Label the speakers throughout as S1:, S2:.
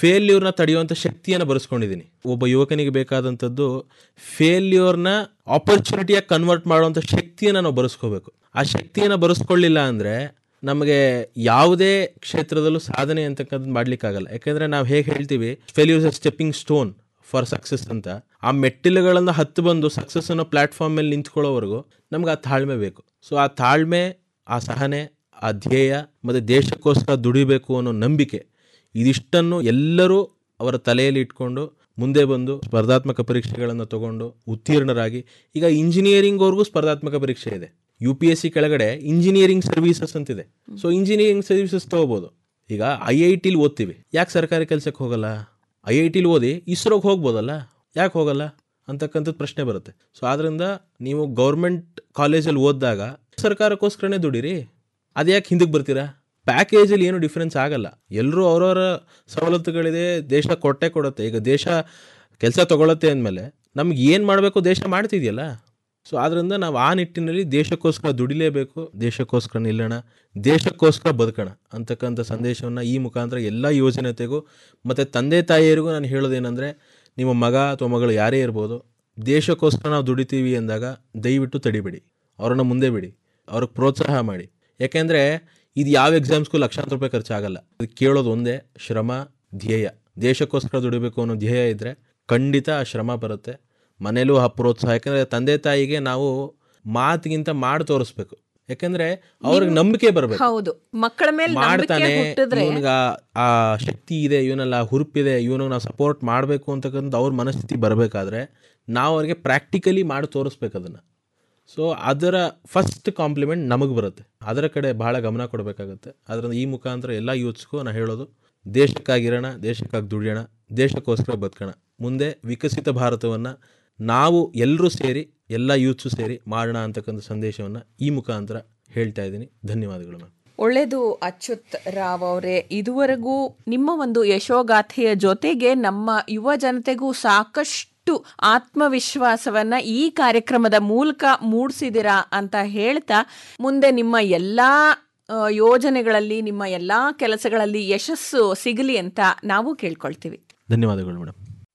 S1: ಫೇಲ್ಯೂರ್ನ ತಡೆಯುವಂಥ ಶಕ್ತಿಯನ್ನು ಬರೆಸ್ಕೊಂಡಿದ್ದೀನಿ ಒಬ್ಬ ಯುವಕನಿಗೆ ಬೇಕಾದಂಥದ್ದು ಫೇಲ್ಯೂರ್ನ ಆಪರ್ಚುನಿಟಿಯಾಗಿ ಕನ್ವರ್ಟ್ ಮಾಡುವಂಥ ಶಕ್ತಿಯನ್ನು ನಾವು ಬರೆಸ್ಕೋಬೇಕು ಆ ಶಕ್ತಿಯನ್ನು ಬರೆಸ್ಕೊಳ್ಳಿಲ್ಲ ಅಂದರೆ ನಮಗೆ ಯಾವುದೇ ಕ್ಷೇತ್ರದಲ್ಲೂ ಸಾಧನೆ ಅಂತಕ್ಕಂಥದ್ದು ಮಾಡ್ಲಿಕ್ಕಾಗಲ್ಲ ಯಾಕೆಂದರೆ ನಾವು ಹೇಗೆ ಹೇಳ್ತೀವಿ failures a stepping stone for success ಅಂತ ಆ ಮೆಟ್ಟಿಲುಗಳನ್ನು ಹತ್ತು ಬಂದು ಸಕ್ಸಸ್ ಅನ್ನೋ ಪ್ಲಾಟ್ಫಾರ್ಮ್ ಮೇಲೆ ನಿಂತ್ಕೊಳ್ಳೋವರೆಗೂ ನಮ್ಗೆ ಆ ತಾಳ್ಮೆ ಬೇಕು ಸೊ ಆ ತಾಳ್ಮೆ ಆ ಸಹನೆ ಆ ಧ್ಯೇಯ ಮತ್ತು ದೇಶಕ್ಕೋಸ್ಕರ ದುಡಿಬೇಕು ಅನ್ನೋ ನಂಬಿಕೆ ಇದಿಷ್ಟನ್ನು ಎಲ್ಲರೂ ಅವರ ತಲೆಯಲ್ಲಿ ಇಟ್ಕೊಂಡು ಮುಂದೆ ಬಂದು ಸ್ಪರ್ಧಾತ್ಮಕ ಪರೀಕ್ಷೆಗಳನ್ನು ತಗೊಂಡು ಉತ್ತೀರ್ಣರಾಗಿ ಈಗ ಇಂಜಿನಿಯರಿಂಗ್ವರೆಗೂ ಸ್ಪರ್ಧಾತ್ಮಕ ಪರೀಕ್ಷೆ ಇದೆ ಯು ಪಿ ಎಸ್ ಸಿ ಕೆಳಗಡೆ ಇಂಜಿನಿಯರಿಂಗ್ ಸರ್ವಿಸಸ್ ಅಂತಿದೆ ಸೊ ಇಂಜಿನಿಯರಿಂಗ್ ಸರ್ವಿಸಸ್ ತಗೋಬೋದು ಈಗ ಐ ಐ ಟಿಲಿ ಓದ್ತೀವಿ ಯಾಕೆ ಸರ್ಕಾರಿ ಕೆಲಸಕ್ಕೆ ಹೋಗಲ್ಲ ಐ ಐ ಟಿಲಿ ಓದಿ ಇಸ್ರೋಗೆ ಹೋಗ್ಬೋದಲ್ಲ ಯಾಕೆ ಹೋಗಲ್ಲ ಅಂತಕ್ಕಂಥದ್ದು ಪ್ರಶ್ನೆ ಬರುತ್ತೆ ಸೊ ಆದ್ರಿಂದ ನೀವು ಗೌರ್ಮೆಂಟ್ ಕಾಲೇಜಲ್ಲಿ ಓದಿದಾಗ ಸರ್ಕಾರಕ್ಕೋಸ್ಕರನೇ ದುಡಿರಿ ಅದ್ಯಾಕೆ ಹಿಂದಕ್ಕೆ ಬರ್ತೀರಾ ಪ್ಯಾಕೇಜಲ್ಲಿ ಏನು ಡಿಫ್ರೆನ್ಸ್ ಆಗಲ್ಲ ಎಲ್ಲರೂ ಅವರವರ ಸವಲತ್ತುಗಳಿದೆ ದೇಶ ಕೊಟ್ಟೆ ಕೊಡುತ್ತೆ ಈಗ ದೇಶ ಕೆಲಸ ತಗೊಳತ್ತೆ ಅಂದಮೇಲೆ ನಮ್ಗೆ ಏನು ಮಾಡಬೇಕು ದೇಶ ಮಾಡ್ತಿದೆಯಲ್ಲ ಸೊ ಆದ್ರಿಂದ ನಾವು ಆ ನಿಟ್ಟಿನಲ್ಲಿ ದೇಶಕ್ಕೋಸ್ಕರ ದುಡಿಲೇಬೇಕು ದೇಶಕ್ಕೋಸ್ಕರ ನಿಲ್ಲೋಣ ದೇಶಕ್ಕೋಸ್ಕರ ಬದುಕೋಣ ಅಂತಕ್ಕಂಥ ಸಂದೇಶವನ್ನು ಈ ಮುಖಾಂತರ ಎಲ್ಲ ಯೋಜನೆತೆಗೂ ಮತ್ತು ತಂದೆ ತಾಯಿಯರಿಗೂ ನಾನು ಹೇಳೋದೇನೆಂದರೆ ನಿಮ್ಮ ಮಗ ಅಥವಾ ಮಗಳು ಯಾರೇ ಇರ್ಬೋದು ದೇಶಕ್ಕೋಸ್ಕರ ನಾವು ದುಡಿತೀವಿ ಅಂದಾಗ ದಯವಿಟ್ಟು ತಡಿಬೇಡಿ ಅವ್ರನ್ನ ಮುಂದೆ ಬಿಡಿ ಅವ್ರಿಗೆ ಪ್ರೋತ್ಸಾಹ ಮಾಡಿ ಯಾಕೆಂದರೆ ಇದು ಯಾವ ಎಕ್ಸಾಮ್ಸ್ಗೂ ಲಕ್ಷಾಂತರ ರೂಪಾಯಿ ಖರ್ಚಾಗಲ್ಲ ಅದು ಕೇಳೋದು ಒಂದೇ ಶ್ರಮ ಧ್ಯೇಯ ದೇಶಕ್ಕೋಸ್ಕರ ದುಡಿಬೇಕು ಅನ್ನೋ ಧ್ಯೇಯ ಇದ್ದರೆ ಖಂಡಿತ ಆ ಶ್ರಮ ಬರುತ್ತೆ ಮನೇಲೂ ಆ ಪ್ರೋತ್ಸಾಹ ಯಾಕಂದರೆ ತಂದೆ ತಾಯಿಗೆ ನಾವು ಮಾತಿಗಿಂತ ಮಾಡಿ ತೋರಿಸ್ಬೇಕು ಯಾಕಂದ್ರೆ ಅವ್ರಿಗೆ ನಂಬಿಕೆ ಬರಬೇಕು
S2: ಹೌದು ಮಕ್ಕಳ ಮೇಲೆ ನಂಬಿಕೆ
S1: ಮಾಡ್ತಾನೆ
S2: ಹುಟ್ಟಿದ್ರೆ
S1: ಇವನಿಗ ಆ ಶಕ್ತಿ ಇದೆ ಇವನೆಲ್ಲ ಹುರುಪಿದೆ ಇವನಿಗೆ ನಾವು ಸಪೋರ್ಟ್ ಮಾಡಬೇಕು ಅಂತಕ್ಕಂಥ ಅವ್ರ ಮನಸ್ಥಿತಿ ಬರಬೇಕಾದ್ರೆ ನಾವು ಅವ್ರಿಗೆ ಪ್ರಾಕ್ಟಿಕಲಿ ಮಾಡಿ ತೋರಿಸ್ಬೇಕು ಅದನ್ನು ಸೊ ಅದರ ಫಸ್ಟ್ ಕಾಂಪ್ಲಿಮೆಂಟ್ ನಮಗೆ ಬರುತ್ತೆ ಅದರ ಕಡೆ ಬಹಳ ಗಮನ ಕೊಡಬೇಕಾಗುತ್ತೆ ಅದರಿಂದ ಈ ಮುಖಾಂತರ ಎಲ್ಲ ಯೂತ್ಸ್ಗೂ ನಾನು ಹೇಳೋದು ದೇಶಕ್ಕಾಗಿರೋಣ ದೇಶಕ್ಕಾಗಿ ದುಡಿಯೋಣ ದೇಶಕ್ಕೋಸ್ಕರ ಬದುಕೋಣ ಮುಂದೆ ವಿಕಸಿತ ಭಾರತವನ್ನು ನಾವು ಎಲ್ಲರೂ ಸೇರಿ ಎಲ್ಲ ಯೂತ್ಸು ಸೇರಿ ಮಾಡೋಣ ಅಂತಕ್ಕಂಥ ಸಂದೇಶವನ್ನು ಈ ಮುಖಾಂತರ ಹೇಳ್ತಾ ಇದ್ದೀನಿ ಧನ್ಯವಾದಗಳು ಮ್ಯಾಮ್
S2: ಒಳ್ಳೆಯದು ಅಚ್ಯುತ್ ರಾವ್ ಅವರೇ ಇದುವರೆಗೂ ನಿಮ್ಮ ಒಂದು ಯಶೋಗಾಥೆಯ ಜೊತೆಗೆ ನಮ್ಮ ಯುವ ಜನತೆಗೂ ಸಾಕಷ್ಟು ಆತ್ಮವಿಶ್ವಾಸವನ್ನ ಈ ಕಾರ್ಯಕ್ರಮದ ಮೂಲಕ ಮೂಡಿಸಿದಿರಾ ಅಂತ ಹೇಳ್ತಾ ಮುಂದೆ ನಿಮ್ಮ ಎಲ್ಲಾ ಆ, ಯೋಜನೆಗಳಲ್ಲಿ ನಿಮ್ಮ ಎಲ್ಲಾ ಕೆಲಸಗಳಲ್ಲಿ ಯಶಸ್ಸು ಸಿಗಲಿ ಅಂತ ನಾವು ಕೇಳ್ಕೊಳ್ತೀವಿ
S1: ಧನ್ಯವಾದಗಳು ಮೇಡಮ್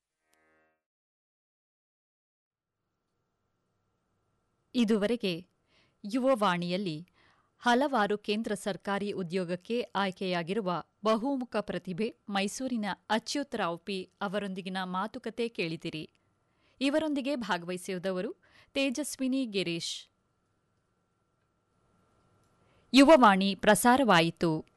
S3: ಇದುವರೆಗೆ ಯುವವಾಣಿಯಲ್ಲಿ ಹಲವಾರು ಕೇಂದ್ರ ಸರ್ಕಾರಿ ಉದ್ಯೋಗಕ್ಕೆ ಆಯ್ಕೆಯಾಗಿರುವ ಬಹುಮುಖ ಪ್ರತಿಭೆ ಮೈಸೂರಿನ ಅಚ್ಯುತ್ ರಾವ್ ಪಿ ಅವರೊಂದಿಗಿನ ಮಾತುಕತೆ ಕೇಳಿದಿರಿ ಇವರೊಂದಿಗೆ ಭಾಗವಹಿಸಿದವರು ತೇಜಸ್ವಿನಿ ಗಿರೀಶ್ ಯುವವಾಣಿ ಪ್ರಸಾರವಾಯಿತು